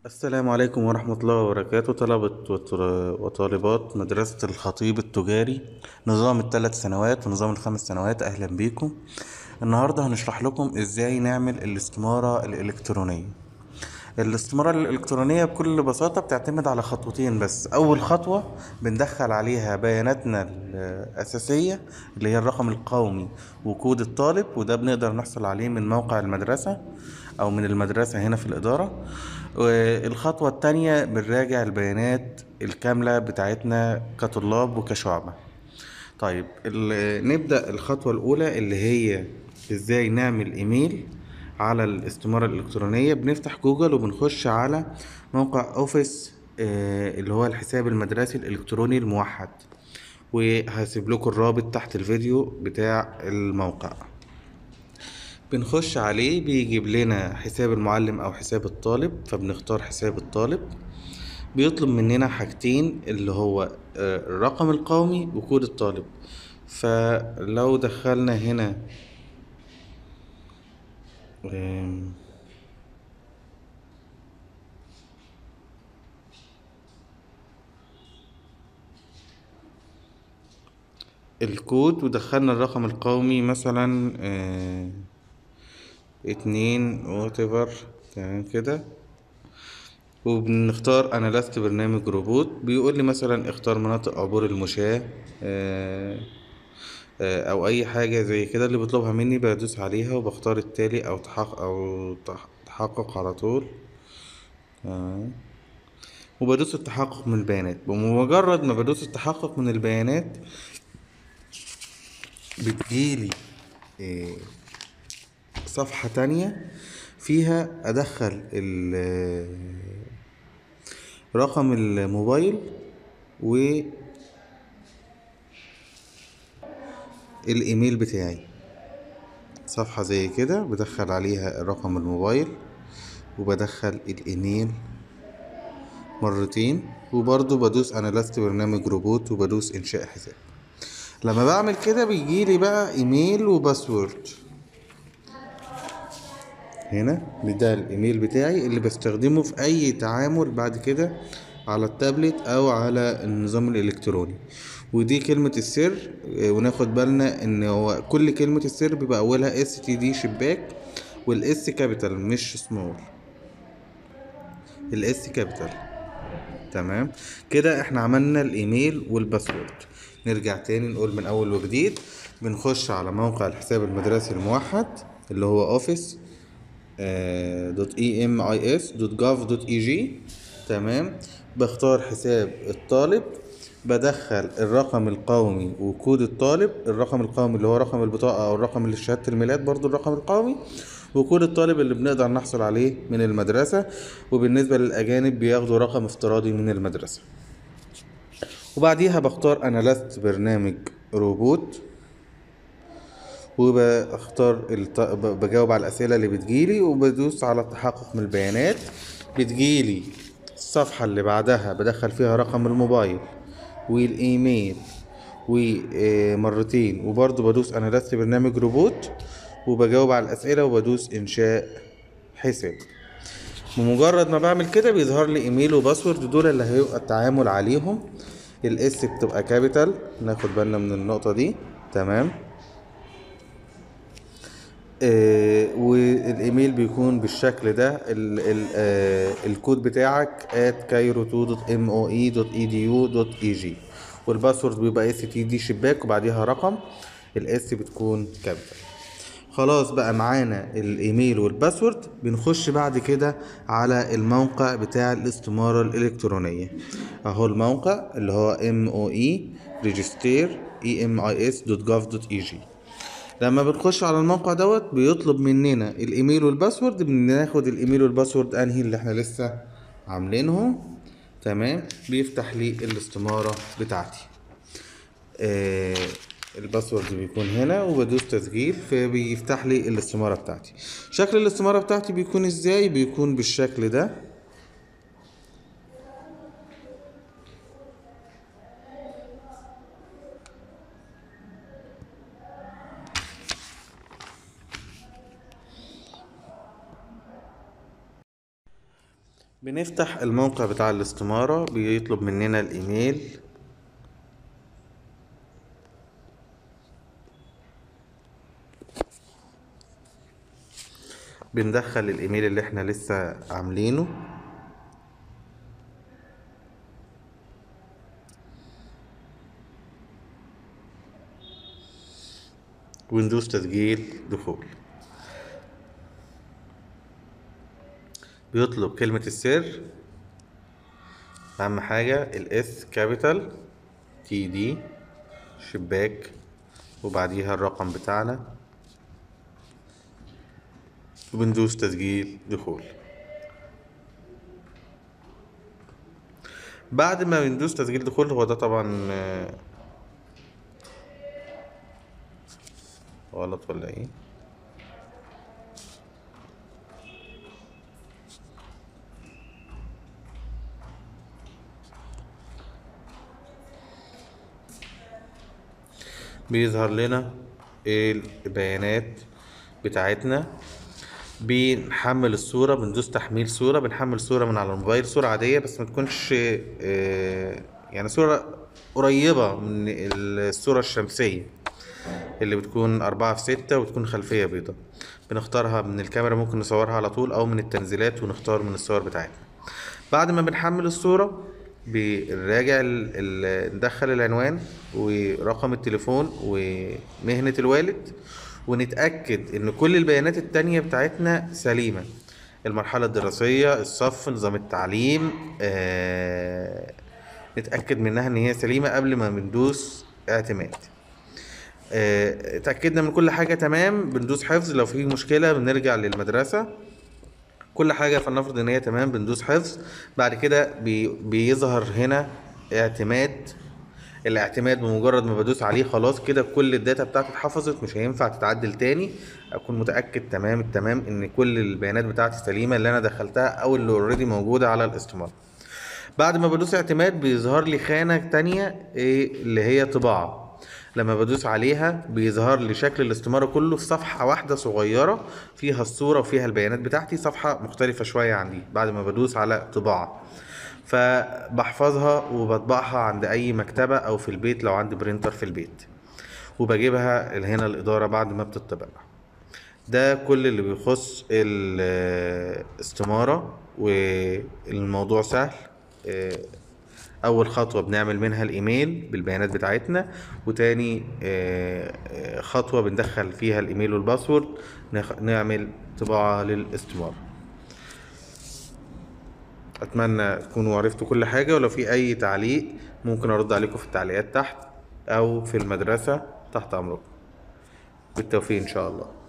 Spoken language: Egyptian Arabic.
السلام عليكم ورحمة الله وبركاته طلبة وطر- وطالبات مدرسة الخطيب التجاري نظام الثلاث سنوات ونظام الخمس سنوات أهلا بيكم النهاردة هنشرح لكم إزاي نعمل الاستمارة الإلكترونية الاستمارة الإلكترونية بكل بساطة بتعتمد على خطوتين بس أول خطوة بندخل عليها بياناتنا الأساسية اللي هي الرقم القومي وكود الطالب وده بنقدر نحصل عليه من موقع المدرسة أو من المدرسة هنا في الإدارة والخطوة التانية بنراجع البيانات الكاملة بتاعتنا كطلاب وكشعبة طيب ال- نبدأ الخطوة الأولى اللي هي إزاي نعمل إيميل على الاستمارة الإلكترونية بنفتح جوجل وبنخش على موقع أوفيس آه، اللي هو الحساب المدرسي الإلكتروني الموحد وهسيب لكم الرابط تحت الفيديو بتاع الموقع بنخش عليه بيجيب لنا حساب المعلم او حساب الطالب فبنختار حساب الطالب بيطلب مننا حاجتين اللي هو آه، الرقم القومي وكود الطالب فلو دخلنا هنا آم، الكود ودخلنا الرقم القومي مثلا آه، اتنين whatever تمام كده وبنختار انا لست برنامج روبوت بيقول لي مثلا اختار مناطق عبور المشاة آه، آه، او اي حاجة زي كده اللي بيطلبها مني بدوس عليها وبختار التالي او تحقق او تح- تحقق على طول تمام وبدوس التحقق من البيانات بمجرد ما بدوس التحقق من البيانات بتجيلي آه، صفحة تانية فيها أدخل ال- رقم الموبايل والإيميل بتاعي صفحة زي كده بدخل عليها رقم الموبايل وبدخل الإيميل مرتين وبرضو بدوس أنا لست برنامج روبوت وبدوس إنشاء حساب لما بعمل كده بيجيلي بقى إيميل وباسورد هنا ده الايميل بتاعي اللي بستخدمه في اي تعامل بعد كده على التابلت او على النظام الالكتروني ودي كلمة السر آه، وناخد بالنا ان هو كل كلمة السر بيبقى اولها اس تي دي شباك والاس كابيتال مش سمول الاس كابيتال تمام كده احنا عملنا الايميل والباسورد نرجع تاني نقول من اول وجديد بنخش على موقع الحساب المدرسي الموحد اللي هو اوفيس دوت اي ام اي اس دوت جاف دوت اي جي تمام بختار حساب الطالب بدخل الرقم القومي وكود الطالب الرقم القومي اللي هو رقم البطاقة او الرقم اللي في شهادة الميلاد برضو الرقم القومي وكود الطالب اللي بنقدر نحصل عليه من المدرسة وبالنسبة للأجانب بياخدوا رقم افتراضي من المدرسة وبعديها بختار أنا لست برنامج روبوت وبختار الت... ب- بجاوب على الأسئلة اللي بتجيلي وبدوس على التحقق من البيانات بتجيلي الصفحة اللي بعدها بدخل فيها رقم الموبايل والإيميل ومرتين وبرضه بدوس أنا لست برنامج روبوت وبجاوب على الأسئلة وبدوس إنشاء حساب بمجرد ما بعمل كده بيظهر لي ايميل وباسورد دول اللي هيبقى التعامل عليهم الاس بتبقى كابيتال ناخد بالنا من النقطة دي تمام آه والايميل بيكون بالشكل ده ال ال آه الكود بتاعك at cairo2.moe.edu.eg والباسورد بيبقى اس تي دي شباك وبعديها رقم الاس بتكون كابيتال خلاص بقى معانا الايميل والباسورد بنخش بعد كده على الموقع بتاع الاستمارة الالكترونية اهو الموقع اللي هو moe register emis.gov.eg لما بنخش على الموقع دوت بيطلب مننا الايميل والباسورد بناخد الايميل والباسورد انهي اللي احنا لسه عاملينهم تمام بيفتح لي الاستمارة بتاعتي آه الباسورد بيكون هنا وبدوس تسجيل فبيفتح لي الاستمارة بتاعتي شكل الاستمارة بتاعتي بيكون ازاي بيكون بالشكل ده بنفتح الموقع بتاع الاستمارة بيطلب مننا الايميل بندخل الايميل اللي احنا لسه عاملينه وندوس تسجيل دخول بيطلب كلمة السر أهم حاجة الاس كابيتال تي دي شباك وبعديها الرقم بتاعنا وبندوس تسجيل دخول بعد ما بندوس تسجيل دخول هو ده طبعا آه، غلط ولا ايه بيظهر لنا البيانات بتاعتنا بنحمل الصورة بندوس تحميل صورة بنحمل صورة من على الموبايل صورة عادية بس ما تكونش آه، يعني صورة قريبة من الصورة الشمسية اللي بتكون أربعة في ستة وتكون خلفية بيضة بنختارها من الكاميرا ممكن نصورها على طول أو من التنزيلات ونختار من الصور بتاعتنا بعد ما بنحمل الصورة بنراجع ال- ال- ندخل العنوان ورقم التليفون ومهنة الوالد ونتأكد إن كل البيانات التانية بتاعتنا سليمة المرحلة الدراسية الصف نظام التعليم آه نتأكد منها إن هي سليمة قبل ما بندوس اعتماد آه، اتأكدنا من كل حاجة تمام بندوس حفظ لو في مشكلة بنرجع للمدرسة كل حاجة فلنفرض ان هي تمام بندوس حفظ بعد كده بي بيظهر هنا اعتماد الاعتماد بمجرد ما بدوس عليه خلاص كده كل الداتا بتاعتي اتحفظت مش هينفع تتعدل تاني اكون متأكد تمام التمام ان كل البيانات بتاعتي سليمة اللي انا دخلتها او اللي اوريدي موجودة على الاستمارة بعد ما بدوس اعتماد بيظهر لي خانة تانية ايه اللي هي طباعة لما بدوس عليها بيظهر لي شكل الاستمارة كله في صفحة واحدة صغيرة فيها الصورة وفيها البيانات بتاعتي صفحة مختلفة شوية عن دي بعد ما بدوس على طباعة فبحفظها وبطبعها عند أي مكتبة أو في البيت لو عندي برينتر في البيت وبجيبها هنا الإدارة بعد ما بتطبع ده كل اللي بيخص الاستمارة والموضوع سهل آه، أول خطوة بنعمل منها الإيميل بالبيانات بتاعتنا وتاني آه، آه، خطوة بندخل فيها الإيميل والباسورد نخ- نعمل طباعة للاستمارة أتمنى تكونوا عرفتوا كل حاجة ولو في أي تعليق ممكن أرد عليكم في التعليقات تحت أو في المدرسة تحت أمركم بالتوفيق إن شاء الله